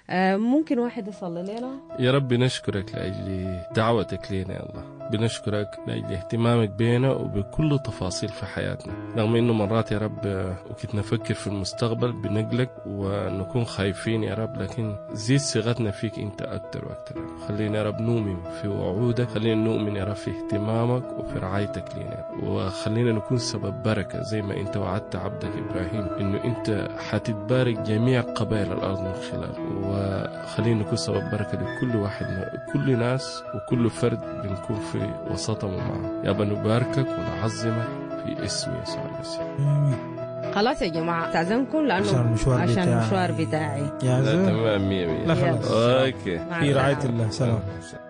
آه، ممكن واحد يصلي لنا يا رب نشكرك لأجل دعوتك لنا يا الله بنشكرك لأجل اهتمامك بينا وبكل تفاصيل في حياتنا رغم انه مرات يا رب آه، وكنت نفكر في المستقبل بنقلق ونكون خايفين يا رب لكن زيد ثقتنا فيك انت اكتر واكتر خلينا يا رب نؤمن في وعودك خلينا نؤمن يا رب في اهتمامك وفي رعايتك لنا وخلينا نكون سبب بركة زي ما انت وعدت عبدك ابراهيم انه انت حتتبارك جميع قبائل الارض من خلال وخلينا نكون سبب بركة لكل واحد كل ناس وكل فرد بنكون في وسطهم معه يا نباركك ونعظمك في اسم يسوع المسيح آمين خلاص يا جماعه استاذنكم لانه عشان المشوار عشان بتاعي. المشوار بتاعي يا لا زول تمام مية مية لا خلاص اوكي مع في رعاية السلامة. الله سلام